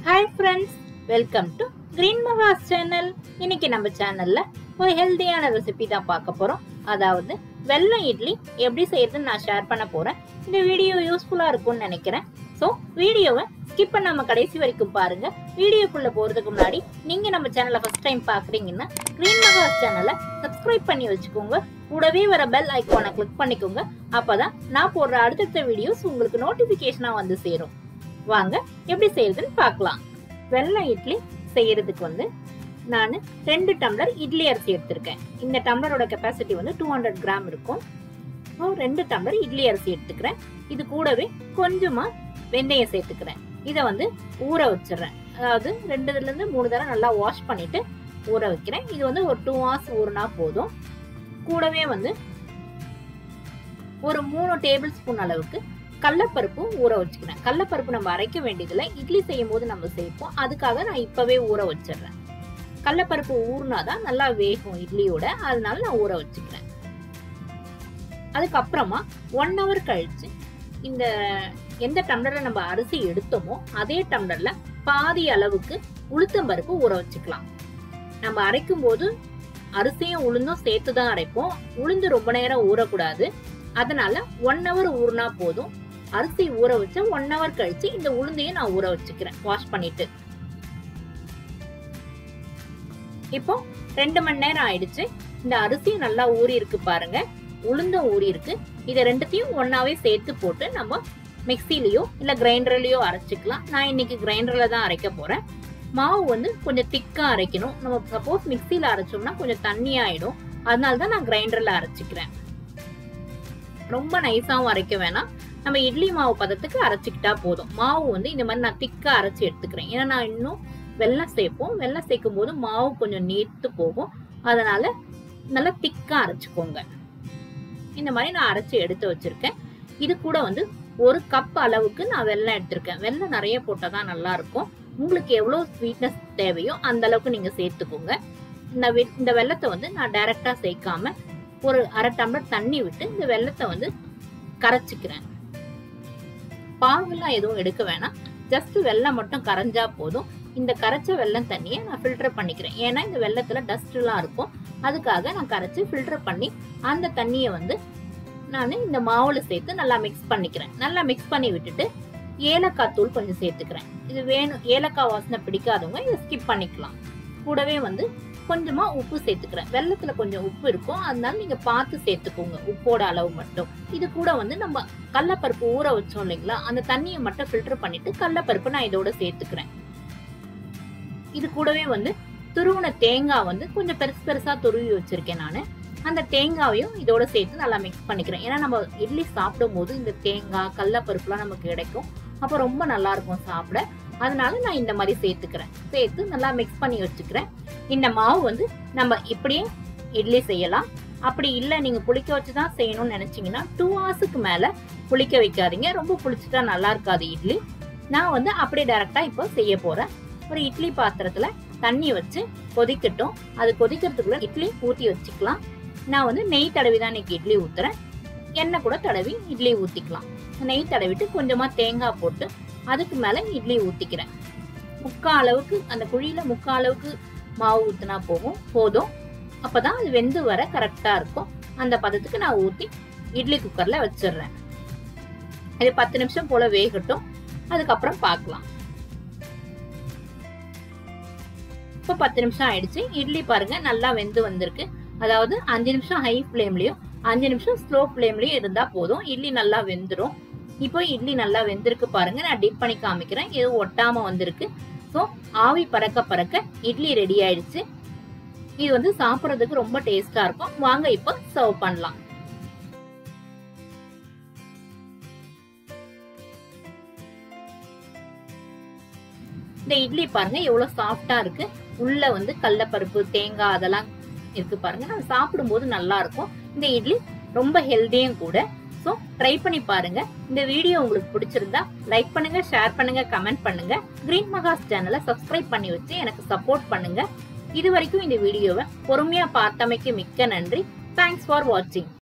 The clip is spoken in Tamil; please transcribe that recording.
hi friends welcome to green மகாஸ் சேனல் இன்னைக்கு நம்ம சேனல்ல ஒரு ஹெல்தியான ரெசிபி தான் பார்க்க போறோம் அதாவது வெள்ளம் இட்லி எப்படி செய்யறதுன்னு நான் ஷேர் பண்ண போறேன் இந்த வீடியோ யூஸ்ஃபுல்லா இருக்கும்னு நினைக்கிறேன் ஸோ வீடியோவை ஸ்கிப் பண்ணாம கடைசி வரைக்கும் பாருங்க வீடியோக்குள்ள போறதுக்கு முன்னாடி நீங்க நம்ம சேனலை ஃபர்ஸ்ட் டைம் பாக்குறீங்கன்னா கிரீன் மகாஸ் சேனலை சப்ஸ்கிரைப் பண்ணி வச்சுக்கோங்க கூடவே வர பெல் ஐக்கானை கிளிக் பண்ணிக்கோங்க அப்பதான் நான் போடுற அடுத்தடுத்த வீடியோஸ் உங்களுக்கு நோட்டிபிகேஷனா வந்து சேரும் வாங்க எப்படி செய்யறதுன்னு பார்க்கலாம் வெள்ளை இட்லி செய்யறதுக்கு வந்து நான் ரெண்டு டம்ளர் இட்லி அரிசி எடுத்திருக்கேன் இந்த டம்ளரோட கெப்பாசிட்டி வந்து டூ ஹண்ட்ரட் கிராம் இருக்கும் ஸோ ரெண்டு டம்ளர் இட்லி அரிசி எடுத்துக்கிறேன் இது கூடவே கொஞ்சமா வெந்தயம் சேர்த்துக்கிறேன் இதை வந்து ஊற வச்சிடுறேன் அதாவது ரெண்டுல இருந்து மூணு தடவை நல்லா வாஷ் பண்ணிட்டு ஊற வைக்கிறேன் இது வந்து ஒரு டூ ஹவர்ஸ் ஊறினா போதும் கூடவே வந்து ஒரு மூணு டேபிள் ஸ்பூன் அளவுக்கு கடலப்பருப்பு ஊற வச்சுக்கிறேன் கடலப்பருப்பு நம்ம அரைக்க வேண்டியதில்லை இட்லி செய்யும் போது நம்ம சேர்ப்போம் அதுக்காக நான் இப்பவே ஊற வச்சிடுறேன் கடலப்பருப்பு ஊறினாதான் நல்லா வேகும் இட்லியோட அதனால நான் ஊற வச்சுக்கிறேன் அதுக்கப்புறமா ஒன் ஹவர் கழிச்சு இந்த எந்த டம்ளர்ல நம்ம அரிசி எடுத்தோமோ அதே டம்ளர்ல பாதி அளவுக்கு உளுத்தம்பருப்பு ஊற வச்சுக்கலாம் நம்ம அரைக்கும் போது அரிசியும் உளுந்தும் சேர்த்து தான் அரைப்போம் உளுந்து ரொம்ப நேரம் ஊறக்கூடாது அதனால ஒன் ஹவர் ஊறினா போதும் அரிசி ஊற வச்சு ஒன் ஹவர் கழிச்சு இந்த உளுந்தையும் நான் ஊற வச்சுக்கிறேன் வாஷ் பண்ணிட்டு இப்போ ரெண்டு மணி நேரம் ஆயிடுச்சு இந்த அரிசியும் நல்லா ஊறி இருக்கு பாருங்க உளுந்தும் ஊறி இருக்கு இதை ரெண்டுத்தையும் ஒன்னாவே சேர்த்து போட்டு நம்ம மிக்சிலயோ இல்ல கிரைண்டர்லயோ அரைச்சிக்கலாம் நான் இன்னைக்கு கிரைண்டர்ல தான் அரைக்க போறேன் மாவு வந்து கொஞ்சம் திக்கா அரைக்கணும் நம்ம சப்போஸ் மிக்சியில அரைச்சோம்னா கொஞ்சம் தண்ணி ஆயிடும் அதனால தான் நான் கிரைண்டர்ல அரைச்சிக்கிறேன் ரொம்ப நைஸாவும் அரைக்க வேணாம் நம்ம இட்லி மாவு பதத்துக்கு அரைச்சிக்கிட்டா போதும் மாவு வந்து இந்த மாதிரி நான் திக்கா அரைச்சி எடுத்துக்கிறேன் ஏன்னா நான் இன்னும் வெள்ளம் சேர்ப்போம் வெள்ளம் சேர்க்கும் போது மாவு கொஞ்சம் நீர்த்து போகும் அதனால நல்லா திக்கா அரைச்சிக்கோங்க இந்த மாதிரி நான் அரைச்சி எடுத்து வச்சிருக்கேன் இது கூட வந்து ஒரு கப் அளவுக்கு நான் வெள்ளம் எடுத்திருக்கேன் வெள்ளம் நிறைய போட்டால் தான் நல்லா இருக்கும் உங்களுக்கு எவ்வளோ ஸ்வீட்னஸ் தேவையோ அந்த அளவுக்கு நீங்க சேர்த்துக்கோங்க இந்த இந்த வெள்ளத்தை வந்து நான் டைரக்டா சேர்க்காம ஒரு அரை டம்ளர் தண்ணி விட்டு இந்த வெள்ளத்தை வந்து கரைச்சிக்கிறேன் பாகுலாம் எதுவும் எடுக்க வேணாம் ஜஸ்ட் வெள்ளம் மட்டும் கரைஞ்சா போதும் இந்த கரைச்ச வெள்ளம் தண்ணியை நான் ஃபில்டர் பண்ணிக்கிறேன் ஏன்னா இந்த வெள்ளத்துல டஸ்ட் எல்லாம் இருக்கும் அதுக்காக நான் கரைச்சி ஃபில்டர் பண்ணி அந்த தண்ணியை வந்து நான் இந்த மாவுல சேர்த்து நல்லா மிக்ஸ் பண்ணிக்கிறேன் நல்லா மிக்ஸ் பண்ணி விட்டுட்டு ஏலக்காய் தூள் கொஞ்சம் சேர்த்துக்கிறேன் இது வேணும் ஏலக்காய் வாசனை பிடிக்காதவங்க இதை ஸ்கிப் பண்ணிக்கலாம் கூடவே வந்து கொஞ்சமா உப்பு சேர்த்துக்கிறேன் வெள்ளத்துல கொஞ்சம் உப்பு இருக்கும் அதனால நீங்க பார்த்து சேர்த்துக்கோங்க உப்போட அளவு மட்டும் இது கூட வந்து நம்ம கடலப்பருப்பு ஊற வச்சோம் இல்லைங்களா அந்த தண்ணியை மட்டும் ஃபில்டர் பண்ணிட்டு கடலப்பருப்பு நான் இதோட சேர்த்துக்கிறேன் இது கூடவே வந்து துருவின தேங்காய் வந்து கொஞ்சம் பெருசு பெருசா துருவி வச்சிருக்கேன் நான் அந்த தேங்காவையும் இதோட சேர்த்து நல்லா மிக்ஸ் பண்ணிக்கிறேன் ஏன்னா நம்ம இட்லி சாப்பிடும் போது இந்த தேங்காய் கடலப்பருப்புலாம் நமக்கு கிடைக்கும் அப்போ ரொம்ப நல்லா இருக்கும் சாப்பிட அதனால நான் இந்த மாதிரி சேர்த்துக்கிறேன் சேர்த்து நல்லா மிக்ஸ் பண்ணி வச்சுக்கிறேன் இந்த மாவு வந்து நம்ம இப்படியே இட்லி செய்யலாம் அப்படி இல்லை நீங்க புளிக்க வச்சு தான் செய்யணும்னு நினைச்சீங்கன்னா டூ ஹவர்ஸுக்கு மேல புளிக்க வைக்காதீங்க ரொம்ப புளிச்சுட்டா நல்லா இருக்காது இட்லி நான் வந்து அப்படியே டைரக்டா இப்போ செய்ய போறேன் ஒரு இட்லி பாத்திரத்துல தண்ணி வச்சு கொதிக்கட்டும் அது கொதிக்கிறதுக்குள்ள இட்லி ஊத்தி வச்சுக்கலாம் நான் வந்து நெய் தடவி தான் இன்னைக்கு இட்லி ஊத்துறேன் எண்ணெய் கூட தடவி இட்லி ஊத்திக்கலாம் நெய் தடவிட்டு கொஞ்சமா தேங்காய் போட்டு அதுக்கு மேல இட்லி ஊத்திக்கிறேன் முக்கா அளவுக்கு அந்த குழியில முக்கா அளவுக்கு மாவு ஊத்துனா போகும் போதும் அப்பதான் அது வெந்து வர கரெக்டா இருக்கும் அந்த பதத்துக்கு நான் ஊத்தி இட்லி குக்கர்ல வச்சிடுறேன் இது பத்து நிமிஷம் போல வேகட்டும் அதுக்கப்புறம் பார்க்கலாம் இப்போ பத்து நிமிஷம் ஆயிடுச்சு இட்லி பாருங்க நல்லா வெந்து வந்திருக்கு அதாவது அஞ்சு நிமிஷம் ஹை ஃப்ளேம்லயும் அஞ்சு நிமிஷம் ஸ்லோ ஃப்ளேம்லயும் இருந்தா போதும் இட்லி நல்லா வெந்துடும் இப்போ இட்லி நல்லா வெந்திருக்கு பாருங்க நான் டிப் பண்ணி காமிக்கிறேன் எதுவும் ஒட்டாம வந்திருக்கு ஸோ ஆவி பறக்க பறக்க இட்லி ரெடி ஆயிடுச்சு இது வந்து சாப்பிட்றதுக்கு ரொம்ப டேஸ்டா இருக்கும் வாங்க இப்போ சர்வ் பண்ணலாம் இந்த இட்லி பாருங்க எவ்வளவு சாஃப்டா இருக்கு உள்ள வந்து கடலப்பருப்பு தேங்காய் அதெல்லாம் இருக்கு பாருங்க நம்ம சாப்பிடும்போது நல்லா இருக்கும் இந்த இட்லி ரொம்ப ஹெல்தியும் கூட ஸோ ட்ரை பண்ணி பாருங்க இந்த வீடியோ உங்களுக்கு பிடிச்சிருந்தா லைக் பண்ணுங்க ஷேர் பண்ணுங்க கமெண்ட் பண்ணுங்க கிரீன் மகாஸ் சேனலை சப்ஸ்கிரைப் பண்ணி வச்சு எனக்கு சப்போர்ட் பண்ணுங்க இது வரைக்கும் இந்த வீடியோவை பொறுமையா பார்த்தமைக்கு மிக்க நன்றி தேங்க்ஸ் ஃபார் வாட்சிங்